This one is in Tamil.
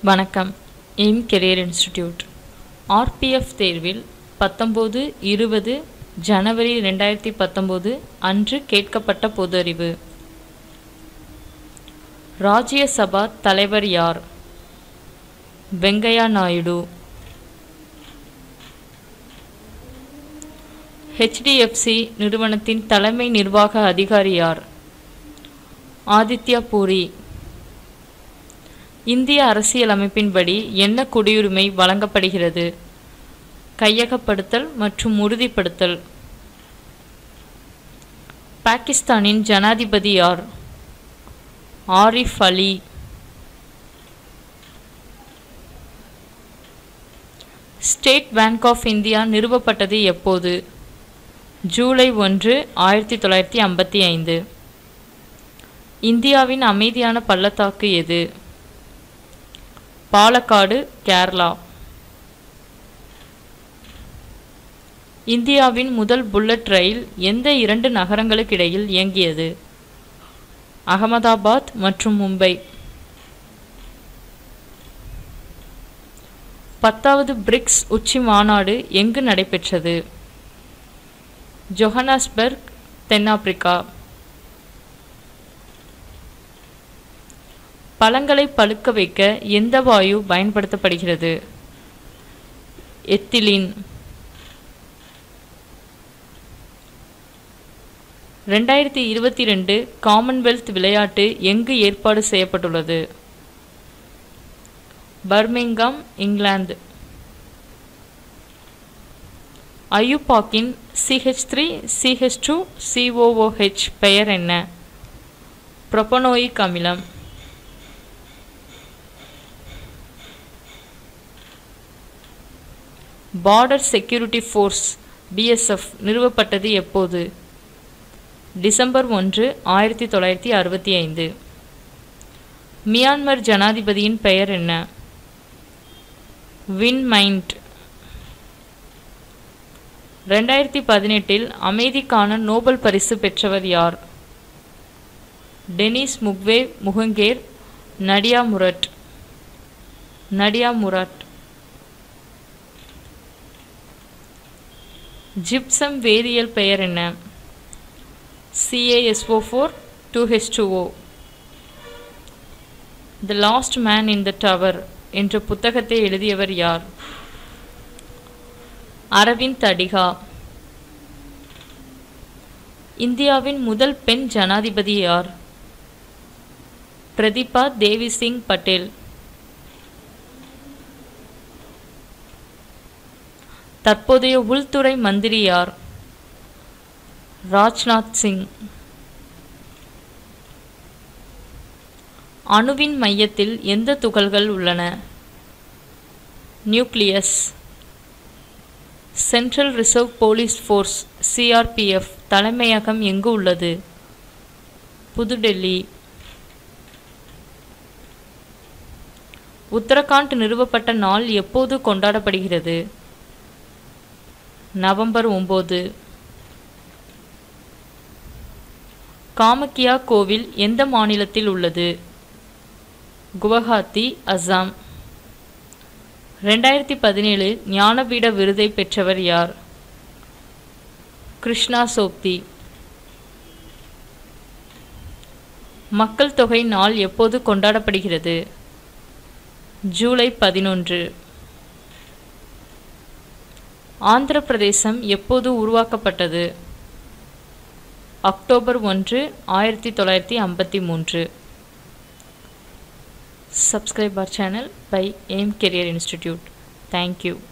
வணக்கம் எய்ம் கெரியர் இன்ஸ்டிடியூட் ஆர்பிஎஃப் தேர்வில் பத்தொம்போது இருபது ஜனவரி ரெண்டாயிரத்தி பத்தொம்போது அன்று கேட்கப்பட்ட பொது அறிவு ராஜ்யசபா தலைவர் யார் வெங்கையா நாயுடு ஹெச்டிஎஃப்சி நிறுவனத்தின் தலைமை நிர்வாக அதிகாரி யார் ஆதித்யா பூரி இந்திய அரசியலமைப்பின்படி என்ன குடியுரிமை வழங்கப்படுகிறது கையகப்படுத்தல் மற்றும் உறுதிப்படுத்தல் பாகிஸ்தானின் ஜனாதிபதி யார் Arif Ali State Bank of India நிறுவப்பட்டது எப்போது ஜூலை ஒன்று ஆயிரத்தி தொள்ளாயிரத்தி ஐம்பத்தி ஐந்து இந்தியாவின் அமைதியான பள்ளத்தாக்கு எது பாலக்காடு கேரளா இந்தியாவின் முதல் புல்லட் ரயில் எந்த இரண்டு நகரங்களுக்கிடையில் இயங்கியது அகமதாபாத் மற்றும் மும்பை பத்தாவது பிரிக்ஸ் உச்சி மாநாடு எங்கு நடைபெற்றது ஜொஹனாஸ்பர்க் தென்னாப்பிரிக்கா பழங்களை பழுக்க வைக்க எந்த வாயு பயன்படுத்தப்படுகிறது எத்திலீன் ரெண்டாயிரத்தி இருபத்தி ரெண்டு காமன்வெல்த் விளையாட்டு எங்கு ஏற்பாடு செய்யப்பட்டுள்ளது பர்மிங்காம் இங்கிலாந்து ஐயுபாக்கின் CH three CH two COOH பெயர் என்ன புரொபனோயிக் அமிலம் பார்டர் செக்யூரிட்டி ஃபோர்ஸ் பிஎஸ்எஃப் நிறுவப்பட்டது எப்போது டிசம்பர் ஒன்று ஆயிரத்தி தொள்ளாயிரத்தி அறுபத்தி ஐந்து மியான்மர் ஜனாதிபதியின் பெயர் என்ன வின் மைண்ட் ரெண்டாயிரத்தி பதினெட்டில் அமைதிக்கான நோபல் பரிசு பெற்றவர் யார் டெனிஸ் முக்வே முகங்கேர் நடியா முரட் நடியா முராட் ஜிப்சம் வேதியியல் பெயர் என்ன CASO four two H two O the last man in the tower என்ற புத்தகத்தை எழுதியவர் யார் அரவிந்த் அடிகா இந்தியாவின் முதல் பெண் ஜனாதிபதி யார் பிரதீபா தேவி சிங் பட்டேல் தற்போதைய உள்துறை மந்திரி யார் ராஜ்நாத் சிங் அணுவின் மையத்தில் எந்த துகள்கள் உள்ளன nucleus central reserve police force CRPF தலைமையகம் எங்கு உள்ளது புதுடெல்லி உத்தரகாண்ட் நிறுவப்பட்ட நாள் எப்போது கொண்டாடப்படுகிறது நவம்பர் ஒம்பது காமக்கியா கோவில் எந்த மாநிலத்தில் உள்ளது குவஹாத்தி அஸ்ஸாம் ரெண்டாயிரத்தி பதினேழு ஞானபீட விருதை பெற்றவர் யார் கிருஷ்ணா சோப்தி மக்கள் தொகை நாள் எப்போது கொண்டாடப்படுகிறது ஜூலை பதினொன்று ஆந்திர பிரதேசம் எப்போது உருவாக்கப்பட்டது அக்டோபர் ஒன்று ஆயிரத்தி தொள்ளாயிரத்தி ஐம்பத்தி மூன்று subscribe our channel by AIM Career Institute. Thank you.